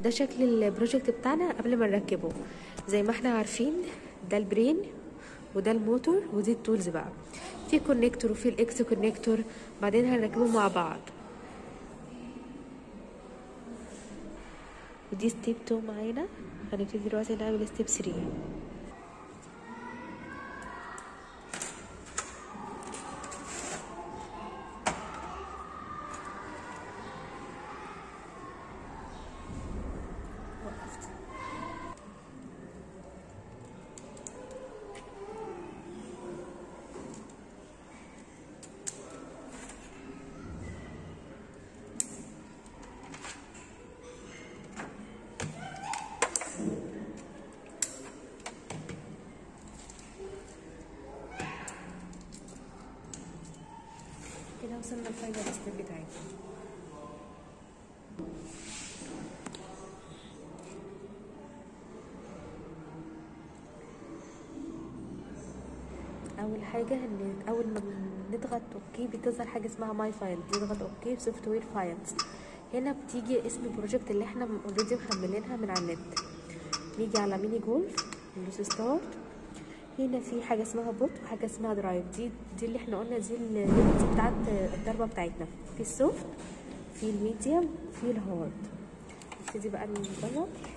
ده شكل البروجكت بتاعنا قبل ما نركبه زي ما احنا عارفين ده البرين وده الموتور ودي التولز بقى في كونكتور وفي الاكس كونكتور بعدين هنركبهم مع بعض ودي ستيب 2 معانا هنبتدي دلوقتي نعمل ستيب 3 وقفت كده وصلنا لفاينل ستيب بتاعتنا اول حاجه ان اول ما نضغط اوكي بتظهر حاجه اسمها ماي فايل نضغط اوكي سوفت وير فايلز هنا بتيجي اسم البروجكت اللي احنا اوريدي محملينها من على النت نيجي على ميني جولف ندوس ستارت هنا في حاجه اسمها بوت وحاجه اسمها درايف دي دي اللي احنا قلنا دي الليميتس بتاعت الضربه بتاعتنا في السوفت في الميديوم في الهارد نبتدي بقى نجرب